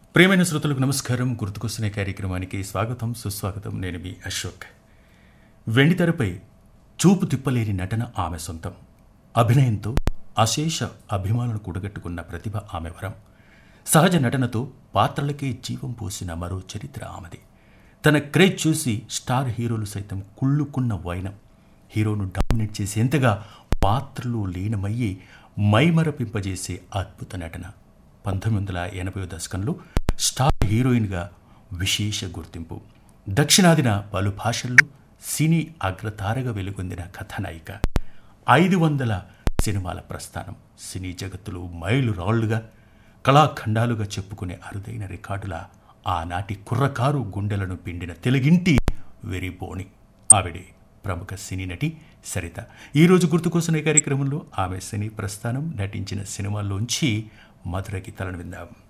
ప్రియమైన శ్రోతలకు నమస్కారం గుర్తుకొస్తున్న కార్యక్రమానికి స్వాగతం సుస్వాగతం నేను మీ అశోక్ వెండితెరపై చూపు తిప్పలేని నటన ఆమె సొంతం అభినయంతో అశేష అభిమానులు కూడగట్టుకున్న ప్రతిభ ఆమె వరం సహజ నటనతో పాత్రలకే జీవం పోసిన మరో చరిత్ర ఆమెది తన క్రేజ్ చూసి స్టార్ హీరోలు సైతం కుళ్ళుకున్న వైనం హీరోను డామినేట్ చేసేంతగా పాత్రలు లీనమయ్యి మైమరపింపజేసే అద్భుత నటన పంతొమ్మిది వందల ఎనభై దశకంలో స్టార్ హీరోయిన్గా విశేష గుర్తింపు దక్షిణాదిన పలు భాషల్లో సినీ అగ్రతారగా వెలుగొందిన కథానాయిక ఐదు వందల సినిమాల ప్రస్థానం సినీ జగత్తులో మైలు రాళ్లుగా కళాఖండాలుగా చెప్పుకునే అరుదైన రికార్డుల ఆనాటి కుర్రకారు గుండెలను పిండిన తెలుగింటి వెరిబోణి ఆవిడే ప్రముఖ సినీ నటి సరిత ఈరోజు గుర్తుకోసిన ఈ కార్యక్రమంలో ఆమె సినీ ప్రస్థానం నటించిన సినిమాల్లోంచి మధుర గీతాలను విందాం